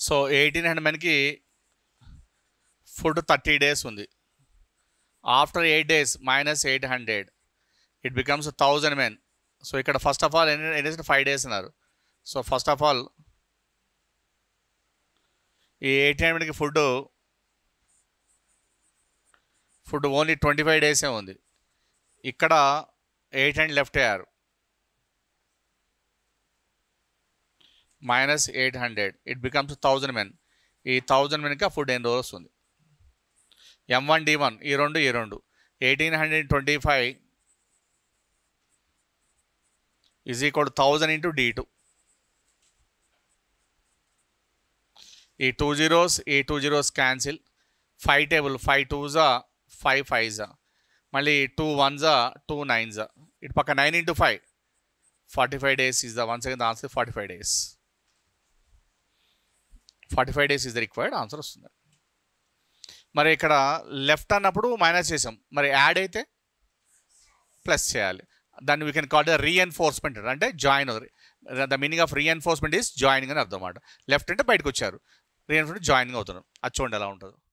so eighteen hundred మెన్కి food thirty days ఉంది after eight days minus eight hundred it becomes thousand men so ఇక్కడ first of all ఎన్ని ఎన్ని days five days అన్నారు so first of all ఈ eighteen హండ్రెడ్కి food food only twenty five డేసే ఉంది ఇక్కడ ఎయిట్ హండ్రెడ్ లెఫ్ట్ అయ్యారు minus eight hundred it becomes thousand men ఈ థౌజండ్ మెన్కి ఆ ఫుడ్ ఎన్ని రోజులు వస్తుంది ఎం వన్ డి వన్ ఈ రెండు ఈ రెండు eighteen hundred twenty five is equal thousand into డి టూ ఈ టూ జీరోస్ ఈ two zeros cancel five table five టూజా ఫైవ్ ఫైవ్జా మళ్ళీ టూ వన్జా టూ నైన్జా ఇటు పక్క nine into five forty five days is the one second answer forty five days forty five days is the required answer వస్తుంది మరి ఇక్కడ లెఫ్ట్ అన్నప్పుడు మైనస్ చేసాం మరి యాడ్ అయితే ప్లస్ చేయాలి దాన్ని we can call the reinforcement అంటే join the meaning of reinforcement is joining అని అర్థం అన్నమాట లెఫ్ట్ అంటే బయటకు వచ్చారు రీఎన్ఫోర్స్మెంట్ జాయినింగ్ అవుతున్నాం అది చూడండి ఎలా ఉంటుందో